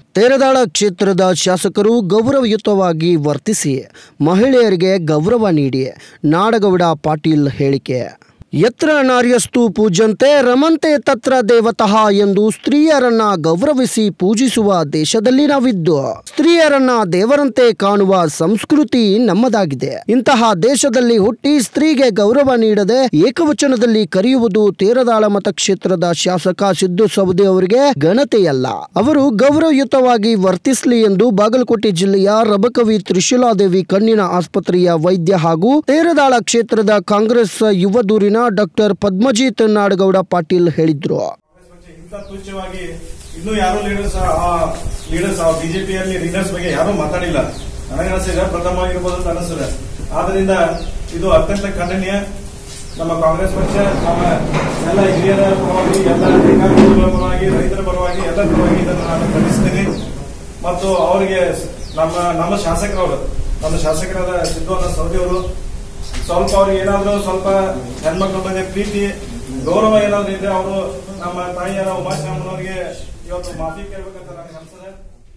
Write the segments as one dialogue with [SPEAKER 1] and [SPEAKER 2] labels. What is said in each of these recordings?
[SPEAKER 1] ತೇರದಾಳ ಕ್ಷೇತ್ರದ ಶಾಸಕರು ಗೌರವಯುತವಾಗಿ ವರ್ತಿಸಿ ಮಹಿಳೆಯರಿಗೆ ಗೌರವ ನೀಡಿ ನಾಡಗೌಡ ಪಾಟೀಲ್ ಹೇಳಿಕೆ ಯತ್ರ ನಾರ್ಯಸ್ತು ಪೂಜ್ಯಂತೆ ರಮಂತೆ ತತ್ರ ದೇವತಃ ಎಂದು ಸ್ತ್ರೀಯರನ್ನ ಗೌರವಿಸಿ ಪೂಜಿಸುವ ದೇಶದಲ್ಲಿ ನಾವಿದ್ದು ಸ್ತ್ರೀಯರನ್ನ ದೇವರಂತೆ ಕಾಣುವ ಸಂಸ್ಕೃತಿ ನಮ್ಮದಾಗಿದೆ ಇಂತಹ ದೇಶದಲ್ಲಿ ಹುಟ್ಟಿ ಸ್ತ್ರೀಗೆ ಗೌರವ ನೀಡದೆ ಏಕವಚನದಲ್ಲಿ ಕರೆಯುವುದು ತೇರದಾಳ ಮತಕ್ಷೇತ್ರದ ಶಾಸಕ ಸಿದ್ದು ಸವದಿ ಅವರಿಗೆ ಘನತೆಯಲ್ಲ ಅವರು ಗೌರವಯುತವಾಗಿ ವರ್ತಿಸಲಿ ಎಂದು ಬಾಗಲಕೋಟೆ ಜಿಲ್ಲೆಯ ರಬಕವಿ ತ್ರಿಶೂಲಾದೇವಿ ಕಣ್ಣಿನ ಆಸ್ಪತ್ರೆಯ ವೈದ್ಯ ಹಾಗೂ ತೇರದಾಳ ಕ್ಷೇತ್ರದ ಕಾಂಗ್ರೆಸ್ ಯುವ ದೂರಿನ ಡಾಕ್ಟರ್ ಪದ್ಮಜಿತ್ ನಾಡಗೌಡ ಪಾಟೀಲ್ ಹೇಳಿದ್ರು
[SPEAKER 2] ಬಗ್ಗೆ ಇಂಥ ತುಚ್ಛವಾಗಿ ಇನ್ನೂ ಯಾರು ಲೀಡರ್ಸ್ ಆ ಲೀಡರ್ಸ್ ಆ ಬಿಜೆಪಿಯಲ್ಲಿ ಲೀಡರ್ಸ್ ಬಗ್ಗೆ ಯಾರು ಮಾತಾಡಿಲ್ಲ ನನಗನ್ಸಿದೆ ಪ್ರಥಮವಾಗಿರ್ಬೋದು ಅಂತ ಅನಿಸಿದೆ ಆದ್ರಿಂದ ಇದು ಅತ್ಯಂತ ಖಂಡನೀಯ ನಮ್ಮ ಕಾಂಗ್ರೆಸ್ ಪಕ್ಷ ನಮ್ಮ ಎಲ್ಲ ಹಿರಿಯರ ಪರವಾಗಿ ಎಲ್ಲ ನೇತಾರಗಳ ಪರವಾಗಿ ರೈತರ ಪರವಾಗಿ ಎಲ್ಲ ಪರವಾಗಿ ಇದನ್ನು ನಾನು ಖಂಡಿಸ್ತೀನಿ ಮತ್ತು ಅವರಿಗೆ ನಮ್ಮ ನಮ್ಮ ಶಾಸಕರವರು ನಮ್ಮ ಶಾಸಕರಾದ ಸಿದ್ದು ಸೌದಿ ಅವರು ಸ್ವಲ್ಪ ಅವ್ರಿಗೆ ಏನಾದ್ರು ಸ್ವಲ್ಪ ಹೆಣ್ಮಕ್ಳ ಬಗ್ಗೆ ಪ್ರೀತಿ ಗೌರವ ಏನಾದ್ರು ಇದ್ರೆ ಅವರು ನಮ್ಮ ತಾಯಿಯರ ಉಮಾಶ್ರಮನವರಿಗೆ ಇವತ್ತು ಮಾಫಿ ಕೇಳ್ಬೇಕಂತ ನನಗೆ ಅನ್ಸದೆ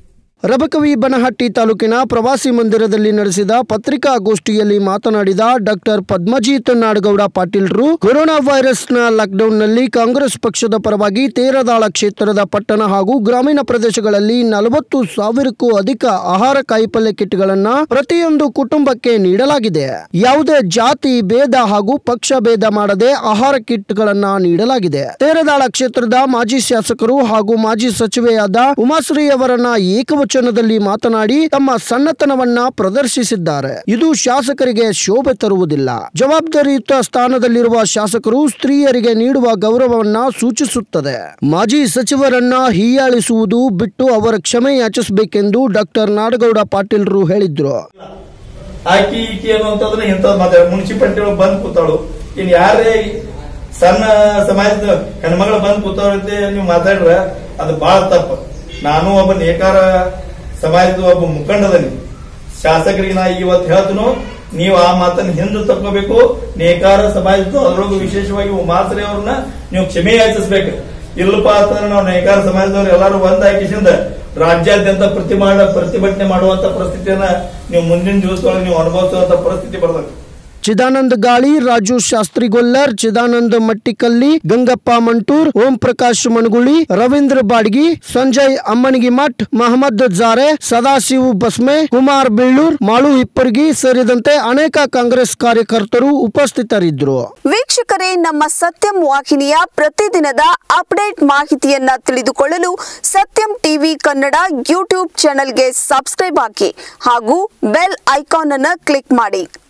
[SPEAKER 1] ರಬಕವಿ ಬನಹಟ್ಟಿ ತಾಲೂಕಿನ ಪ್ರವಾಸಿ ಮಂದಿರದಲ್ಲಿ ನಡೆಸಿದ ಪತ್ರಿಕಾಗೋಷ್ಠಿಯಲ್ಲಿ ಮಾತನಾಡಿದ ಡಾಕ್ಟರ್ ಪದ್ಮಜೀತ್ ನಾಡಗೌಡ ಪಾಟೀಲ್ರು ಕೊರೋನಾ ವೈರಸ್ನ ಲಾಕ್ಡೌನ್ನಲ್ಲಿ ಕಾಂಗ್ರೆಸ್ ಪಕ್ಷದ ಪರವಾಗಿ ತೇರದಾಳ ಕ್ಷೇತ್ರದ ಪಟ್ಟಣ ಹಾಗೂ ಗ್ರಾಮೀಣ ಪ್ರದೇಶಗಳಲ್ಲಿ ನಲವತ್ತು ಸಾವಿರಕ್ಕೂ ಅಧಿಕ ಆಹಾರ ಕಾಯಿಪಲ್ಯ ಕಿಟ್ಗಳನ್ನ ಪ್ರತಿಯೊಂದು ಕುಟುಂಬಕ್ಕೆ ನೀಡಲಾಗಿದೆ ಯಾವುದೇ ಜಾತಿ ಭೇದ ಹಾಗೂ ಪಕ್ಷ ಭೇದ ಮಾಡದೆ ಆಹಾರ ಕಿಟ್ಗಳನ್ನ ನೀಡಲಾಗಿದೆ ತೇರದಾಳ ಕ್ಷೇತ್ರದ ಮಾಜಿ ಶಾಸಕರು ಹಾಗೂ ಮಾಜಿ ಸಚಿವೆಯಾದ ಉಮಾಶ್ರೀ ಅವರನ್ನ ಏಕವಚನದಲ್ಲಿ ಮಾತನಾಡಿ ತಮ್ಮ ಸಣ್ಣತನವನ್ನ ಪ್ರದರ್ಶಿಸಿದ್ದಾರೆ ಇದು ಶಾಸಕರಿಗೆ ಶೋಭೆ ತರುವುದಿಲ್ಲ ಜವಾಬ್ದಾರಿಯುತ ಸ್ಥಾನದಲ್ಲಿರುವ ಶಾಸಕರು ಸ್ತ್ರೀಯರಿಗೆ ನೀಡುವ ಗೌರವವನ್ನ ಸೂಚಿಸುತ್ತದೆ ಮಾಜಿ ಸಚಿವರನ್ನ ಹೀಯಾಳಿಸುವುದು ಬಿಟ್ಟು ಅವರ ಕ್ಷಮೆ ಯಾಚಿಸಬೇಕೆಂದು ಡಾಕ್ಟರ್ ನಾಡಗೌಡ ಪಾಟೀಲ್ರು ಹೇಳಿದ್ರು
[SPEAKER 3] ಆಕಿ ಈಕಿ ಅನ್ನುವಂಥದ್ದನ್ನ ಇಂಥದ್ದು ಮಾತಾಡ ಮುನ್ಸಿಪಾಲಿಟಿ ಒಳಗೆ ಬಂದ್ ಕೂತಾಳು ಇನ್ ಯಾರೇ ಸಣ್ಣ ಸಮಾಜದ ಹೆಣ್ಮಗಳು ಬಂದ್ ಕೂತಾಳಂತೆ ನೀವು ಮಾತಾಡ್ರ ಅದು ಬಹಳ ತಪ್ಪು ನಾನು ಒಬ್ಬ ನೇಕಾರ ಸಮಾಜದ ಒಬ್ಬ ಮುಖಂಡದನಿ ಶಾಸಕರಿಗೆ ನಾ ಇವತ್ತು ಹೇಳ್ತನು ನೀವು ಆ ಮಾತನ್ನ ಹಿಂದೆ ತಕ್ಕೋಬೇಕು ನೇಕಾರ ಸಮಾಜದ ಅದರೊಳಗೂ ವಿಶೇಷವಾಗಿ ಉಮಾಶ್ರೀ ಅವ್ರನ್ನ ನೀವು ಕ್ಷಮೆ ಯಾಚಿಸ್ಬೇಕು ಇಲ್ಲಪ್ಪ ಅಂತಂದ್ರೆ ನಾವು ನೇಕಾರ ಸಮಾಜದವ್ರು ಎಲ್ಲರೂ ಒಂದ್ ಹಾಕಿಸಿಂದ ರಾಜ್ಯಾದ್ಯಂತ ಪ್ರತಿಮಾಡ ಪ್ರತಿಭಟನೆ ಮಾಡುವಂತ ಪರಿಸ್ಥಿತಿಯನ್ನ ನೀವು ಮುಂದಿನ ದಿವಸದೊಳಗೆ ನೀವು ಅನುಭವಿಸುವಂತ ಪರಿಸ್ಥಿತಿ ಬರ್ತದೆ
[SPEAKER 1] ಚಿದಾನಂದ್ ಗಾಳಿ ರಾಜು ಶಾಸ್ತ್ರಿ ಗೊಲ್ಲರ್ ಚಿದಾನಂದ್ ಮಟ್ಟಿಕಲ್ಲಿ ಗಂಗಪ್ಪ ಮಂಟೂರ್ ಓಂ ಪ್ರಕಾಶ್ ಮಣಗುಳಿ ರವೀಂದ್ರ ಬಾಡ್ಗಿ ಸಂಜಯ್ ಅಮ್ಮನಿಗಿ ಮಠ್ ಮಹಮ್ಮದ್ ಜಾರೆ ಸದಾಶಿವ್ ಬಸ್ಮೆ ಕುಮಾರ್ ಬೀಳೂರ್ ಮಾಳು ಹಿಪ್ಪರ್ಗಿ ಸೇರಿದಂತೆ ಅನೇಕ ಕಾಂಗ್ರೆಸ್ ಕಾರ್ಯಕರ್ತರು ಉಪಸ್ಥಿತರಿದ್ದರು
[SPEAKER 4] ವೀಕ್ಷಕರೇ ನಮ್ಮ ಸತ್ಯಂ ವಾಹಿನಿಯ ಪ್ರತಿದಿನದ ಅಪ್ಡೇಟ್ ಮಾಹಿತಿಯನ್ನ ತಿಳಿದುಕೊಳ್ಳಲು ಸತ್ಯಂ ಟಿವಿ ಕನ್ನಡ ಯೂಟ್ಯೂಬ್ ಚಾನೆಲ್ಗೆ ಸಬ್ಸ್ಕ್ರೈಬ್ ಹಾಕಿ ಹಾಗೂ ಬೆಲ್ ಐಕಾನ್ ಅನ್ನು ಕ್ಲಿಕ್ ಮಾಡಿ